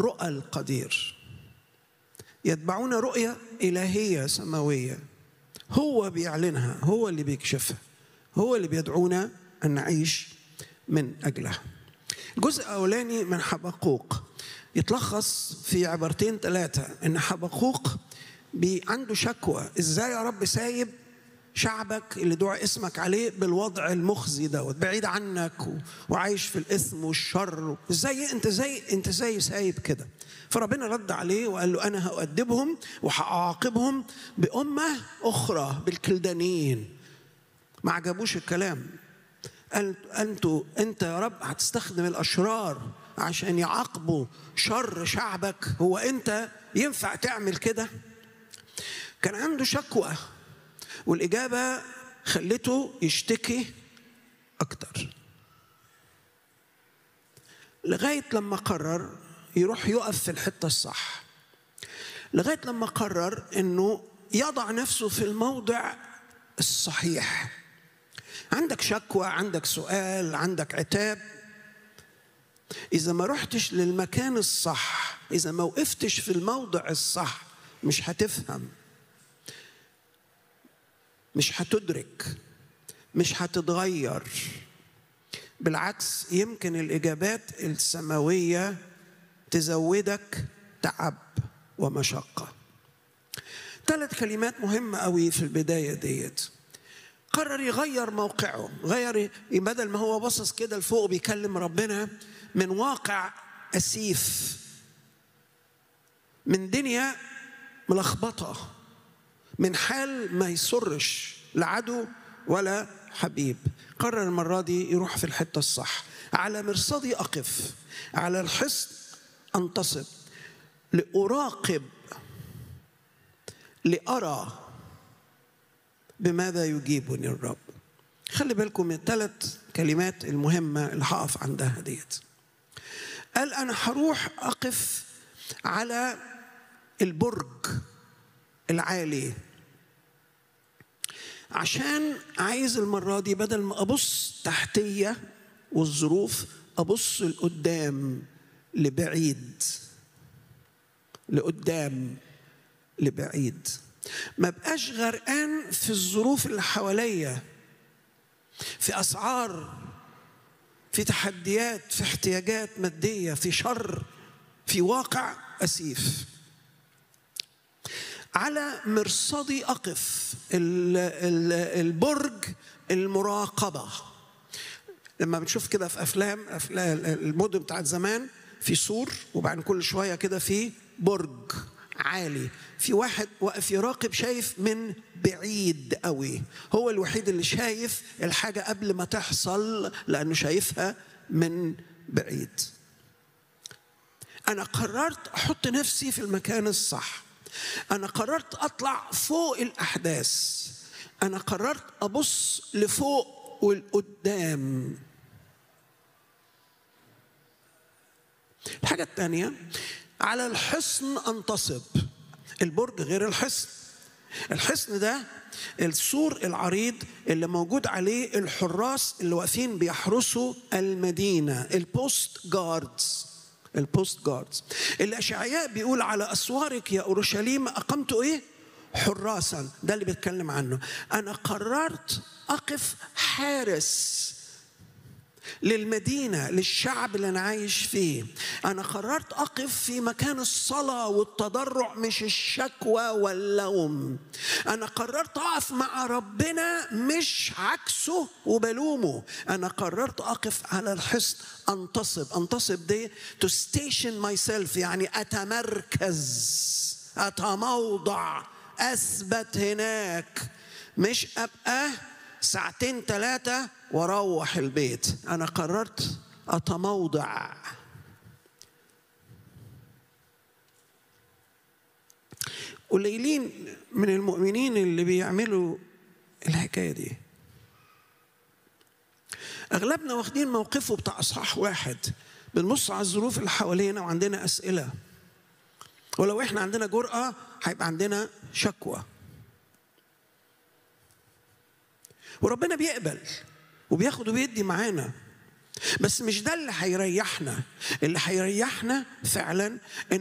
رؤى القدير يتبعون رؤية إلهية سماوية هو بيعلنها هو اللي بيكشفها هو اللي بيدعونا أن نعيش من أجلها الجزء الأولاني من حبقوق يتلخص في عبارتين ثلاثة إن حبقوق بي عنده شكوى إزاي يا رب سايب شعبك اللي دعا اسمك عليه بالوضع المخزي دوت بعيد عنك و- وعايش في الاثم والشر ازاي انت زي انت زي سايب كده فربنا رد عليه وقال له انا هؤدبهم وهعاقبهم بامه اخرى بالكلدانيين ما عجبوش الكلام قال انتوا انت يا رب هتستخدم الاشرار عشان يعاقبوا شر شعبك هو انت ينفع تعمل كده كان عنده شكوى والإجابة خلته يشتكي أكتر لغاية لما قرر يروح يقف في الحتة الصح لغاية لما قرر أنه يضع نفسه في الموضع الصحيح عندك شكوى عندك سؤال عندك عتاب إذا ما رحتش للمكان الصح إذا ما وقفتش في الموضع الصح مش هتفهم مش هتدرك مش هتتغير بالعكس يمكن الاجابات السماويه تزودك تعب ومشقه ثلاث كلمات مهمه قوي في البدايه ديت قرر يغير موقعه غير بدل ما هو باصص كده لفوق بيكلم ربنا من واقع اسيف من دنيا ملخبطه من حال ما يسرش لا عدو ولا حبيب قرر المرة دي يروح في الحتة الصح على مرصدي أقف على الحصن أنتصب لأراقب لأرى بماذا يجيبني الرب خلي بالكم من الثلاث كلمات المهمة اللي هقف عندها ديت قال أنا هروح أقف على البرج العالي عشان عايز المرة دي بدل ما أبص تحتية والظروف أبص لقدام لبعيد لقدام لبعيد ما بقاش غرقان في الظروف اللي حواليا في أسعار في تحديات في احتياجات مادية في شر في واقع أسيف على مرصدي أقف ال- ال- البرج المراقبة لما بنشوف كده في أفلام أفلام المدن بتاعت زمان في سور وبعدين كل شوية كده في برج عالي في واحد واقف يراقب شايف من بعيد قوي هو الوحيد اللي شايف الحاجة قبل ما تحصل لأنه شايفها من بعيد أنا قررت أحط نفسي في المكان الصح أنا قررت أطلع فوق الأحداث أنا قررت أبص لفوق والقدام الحاجة الثانية على الحصن أنتصب البرج غير الحصن الحصن ده السور العريض اللي موجود عليه الحراس اللي واقفين بيحرسوا المدينة البوست جاردز البوست جاردز اللي اشعياء بيقول على اسوارك يا اورشليم اقمت ايه حراسا ده اللي بيتكلم عنه انا قررت اقف حارس للمدينة للشعب اللي أنا عايش فيه أنا قررت أقف في مكان الصلاة والتضرع مش الشكوى واللوم أنا قررت أقف مع ربنا مش عكسه وبلومه أنا قررت أقف على الحصن أنتصب أنتصب دي to station myself يعني أتمركز أتموضع أثبت هناك مش أبقى ساعتين ثلاثة واروح البيت انا قررت اتموضع قليلين من المؤمنين اللي بيعملوا الحكايه دي اغلبنا واخدين موقفه بتاع اصحاح واحد بنبص على الظروف اللي حوالينا وعندنا اسئله ولو احنا عندنا جرأة هيبقى عندنا شكوى وربنا بيقبل وبياخد وبيدي معانا بس مش ده اللي هيريحنا اللي هيريحنا فعلا